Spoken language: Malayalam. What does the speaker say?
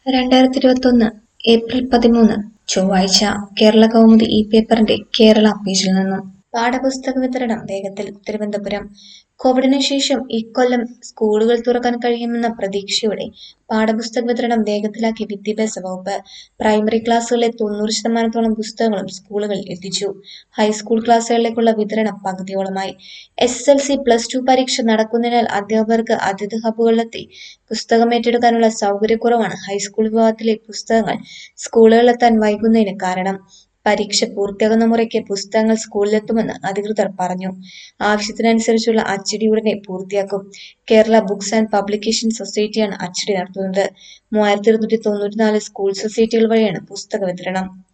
രണ്ടായിരത്തി ഇരുപത്തൊന്ന് ഏപ്രിൽ പതിമൂന്ന് ചൊവ്വാഴ്ച കേരള കൗമുദി ഈ പേപ്പറിന്റെ കേരള പേജിൽ നിന്നും പാഠപുസ്തക വിതരണം വേഗത്തിൽ തിരുവനന്തപുരം കോവിഡിന് ശേഷം ഇക്കൊല്ലം സ്കൂളുകൾ തുറക്കാൻ കഴിയുമെന്ന പ്രതീക്ഷയോടെ പാഠപുസ്തക വിതരണം വേഗത്തിലാക്കി വിദ്യാഭ്യാസ വകുപ്പ് പ്രൈമറി ക്ലാസ്സുകളിലെ തൊണ്ണൂറ് ശതമാനത്തോളം പുസ്തകങ്ങളും സ്കൂളുകളിൽ എത്തിച്ചു ഹൈസ്കൂൾ ക്ലാസ്സുകളിലേക്കുള്ള വിതരണം പകുതിയോളമായി S S L C plus two പരീക്ഷ നടക്കുന്നതിനാൽ അധ്യാപകർക്ക് അതിഥി ഹബ്ബുകളിലെത്തി പുസ്തകം ഏറ്റെടുക്കാനുള്ള സൗകര്യക്കുറവാണ് ഹൈസ്കൂൾ വിഭാഗത്തിലെ പുസ്തകങ്ങൾ സ്കൂളുകളിലെത്താൻ വൈകുന്നതിന് കാരണം പരീക്ഷ പൂർത്തിയാകുന്ന മുറയ്ക്ക് പുസ്തകങ്ങൾ സ്കൂളിലെത്തുമെന്ന് അധികൃതർ പറഞ്ഞു ആവശ്യത്തിനനുസരിച്ചുള്ള അച്ചടി ഉടനെ പൂർത്തിയാക്കും കേരള ബുക്സ് ആൻഡ് പബ്ലിക്കേഷൻ സൊസൈറ്റിയാണ് അച്ചടി നടത്തുന്നത് മൂവായിരത്തി ഇരുന്നൂറ്റി തൊണ്ണൂറ്റിനാല് സ്കൂൾ സൊസൈറ്റികൾ വഴിയാണ് പുസ്തക വിതരണം